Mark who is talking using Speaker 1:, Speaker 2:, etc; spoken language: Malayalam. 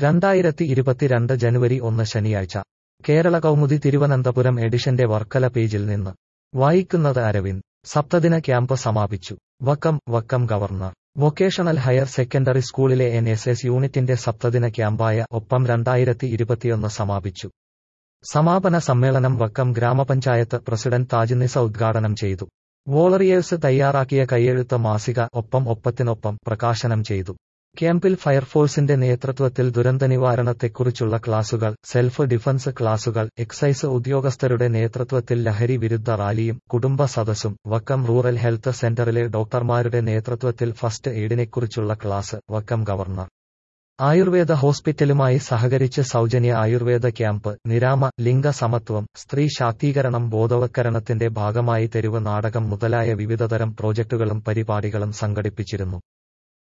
Speaker 1: രണ്ടായിരത്തി ഇരുപത്തിരണ്ട് ജനുവരി ഒന്ന് ശനിയാഴ്ച കേരള കൗമുദി തിരുവനന്തപുരം എഡിഷന്റെ വർക്കല പേജിൽ നിന്ന് വായിക്കുന്നത് അരവിന്ദ് സപ്തദിന ക്യാമ്പ് സമാപിച്ചു Vakkom Vakkom governor vocational higher secondary സ്കൂളിലെ എൻ എസ് എസ് യൂണിറ്റിന്റെ സപ്തദിന ക്യാമ്പായ ഒപ്പം രണ്ടായിരത്തി ഇരുപത്തിയൊന്ന് സമാപിച്ചു സമാപന സമ്മേളനം വക്കം ഗ്രാമപഞ്ചായത്ത് പ്രസിഡന്റ് താജ്നിസ ഉദ്ഘാടനം ചെയ്തു വോളറിയേഴ്സ് തയ്യാറാക്കിയ കൈയെഴുത്ത് മാസിക ഒപ്പം ഒപ്പത്തിനൊപ്പം പ്രകാശനം ചെയ്തു ക്യാമ്പിൽ ഫയർഫോഴ്സിന്റെ നേതൃത്വത്തിൽ ദുരന്തനിവാരണത്തെക്കുറിച്ചുള്ള ക്ലാസുകൾ സെൽഫ് ഡിഫൻസ് ക്ലാസുകൾ എക്സൈസ് ഉദ്യോഗസ്ഥരുടെ നേതൃത്വത്തിൽ ലഹരി വിരുദ്ധ റാലിയും കുടുംബ സദസ്സും വക്കം റൂറൽ ഹെൽത്ത് സെന്ററിലെ ഡോക്ടർമാരുടെ നേതൃത്വത്തിൽ ഫസ്റ്റ് എയ്ഡിനെക്കുറിച്ചുള്ള ക്ലാസ് വക്കം ഗവർണർ ആയുർവേദ ഹോസ്പിറ്റലുമായി സഹകരിച്ച് സൗജന്യ ആയുർവേദ ക്യാമ്പ് നിരാമ ലിംഗ സമത്വം സ്ത്രീ ശാക്തീകരണം ബോധവൽക്കരണത്തിന്റെ ഭാഗമായി തെരുവ് നാടകം മുതലായ വിവിധതരം പ്രോജക്ടുകളും പരിപാടികളും സംഘടിപ്പിച്ചിരുന്നു